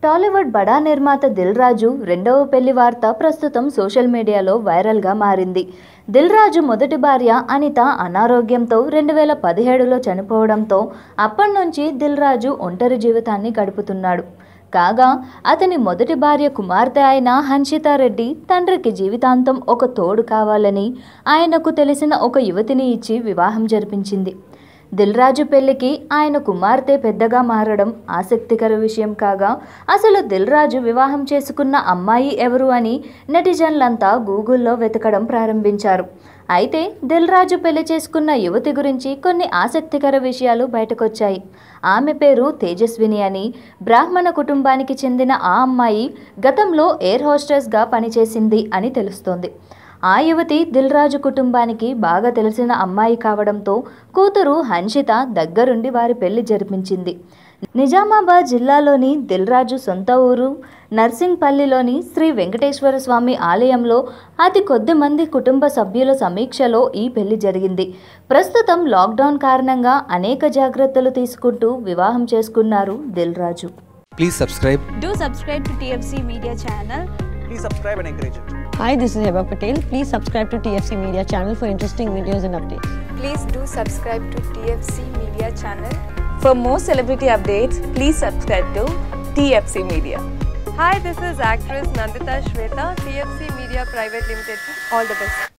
టాలీవుడ్ బడా నిర్మాత దిల్ రాజు రెండవ పెళ్లి వార్త ప్రస్తుతం సోషల్ మీడియాలో వైరల్గా మారింది దిల్ రాజు మొదటి భార్య అనిత అనారోగ్యంతో రెండు వేల పదిహేడులో చనిపోవడంతో అప్పటి నుంచి దిల్ రాజు ఒంటరి జీవితాన్ని గడుపుతున్నాడు కాగా అతని మొదటి భార్య కుమార్తె అయిన హన్షితారెడ్డి తండ్రికి జీవితాంతం ఒక తోడు కావాలని ఆయనకు తెలిసిన ఒక యువతిని ఇచ్చి వివాహం జరిపించింది దిల్రాజు పెళ్లికి ఆయన కుమార్తె పెద్దగా మారడం ఆసక్తికర విషయం కాగా అసలు దిల్రాజు వివాహం చేసుకున్న అమ్మాయి ఎవరు అని నెటిజన్లంతా గూగుల్లో వెతకడం ప్రారంభించారు అయితే దిల్రాజు పెళ్లి చేసుకున్న యువతి గురించి కొన్ని ఆసక్తికర విషయాలు బయటకొచ్చాయి ఆమె పేరు తేజస్విని అని బ్రాహ్మణ కుటుంబానికి చెందిన ఆ అమ్మాయి గతంలో ఎయిర్ హోస్టెస్గా పనిచేసింది అని తెలుస్తోంది ఆ యువతి దిల్రాజు కుటుంబానికి బాగా తెలిసిన అమ్మాయి కావడంతో కూతురు హన్షిత దగ్గరుండి వారి పెళ్లి జరిపించింది నిజామాబాద్ జిల్లాలోని దిల్రాజు సొంత ఊరు నర్సింగ్పల్లిలోని శ్రీ వెంకటేశ్వర స్వామి ఆలయంలో అతి కొద్ది మంది కుటుంబ సభ్యుల సమీక్షలో ఈ పెళ్లి జరిగింది ప్రస్తుతం లాక్డౌన్ కారణంగా అనేక జాగ్రత్తలు తీసుకుంటూ వివాహం చేసుకున్నారు Dil Raju Please subscribe. Do subscribe to TFC Media channel. Please subscribe and encourage it. Hi, this is Heba Patel. Please subscribe to TFC Media channel for interesting videos and updates. Please do subscribe to TFC Media channel. For more celebrity updates, please subscribe to TFC Media. Hi, this is actress Nandita Shweta, TFC Media Private Limited. All the best.